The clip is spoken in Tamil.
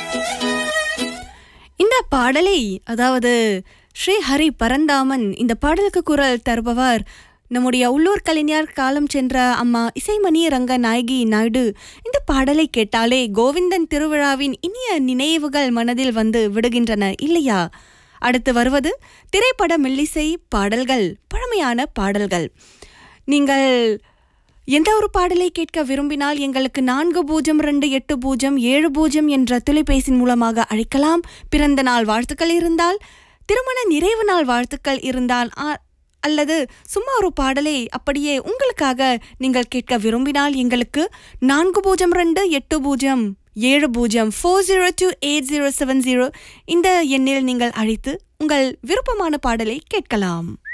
இந்த பாடலை அதாவது ஸ்ரீ ஹரி பரந்தாமன் இந்த பாடலுக்கு குரல் தருபவர் நம்முடைய உள்ளூர் கலைஞர் காலம் சென்ற அம்மா இசைமணி ரங்க நாயகி நாயுடு இந்த பாடலை கேட்டாலே கோவிந்தன் திருவிழாவின் இனிய நினைவுகள் மனதில் வந்து விடுகின்றன இல்லையா அடுத்து வருவது திரைப்பட மெல்லிசை பாடல்கள் பழமையான பாடல்கள் நீங்கள் எந்த ஒரு பாடலை கேட்க விரும்பினால் எங்களுக்கு நான்கு பூஜ்ஜியம் ரெண்டு எட்டு பூஜ்ஜியம் ஏழு பூஜ்ஜியம் என்ற தொலைபேசியின் மூலமாக அழைக்கலாம் பிறந்த நாள் வாழ்த்துக்கள் இருந்தால் திருமண நிறைவு நாள் வாழ்த்துக்கள் இருந்தால் ஆ- அல்லது சும்மா ஒரு பாடலை அப்படியே உங்களுக்காக நீங்கள் கேட்க விரும்பினால் எங்களுக்கு நான்கு பூஜ்ஜியம் ரெண்டு எட்டு பூஜ்ஜியம் ஏழு பூஜ்ஜியம் four zero two eight zero seven zero இந்த எண்ணில் நீங்கள் அழைத்து உங்கள் விருப்பமான பாடலை கேட்கலாம்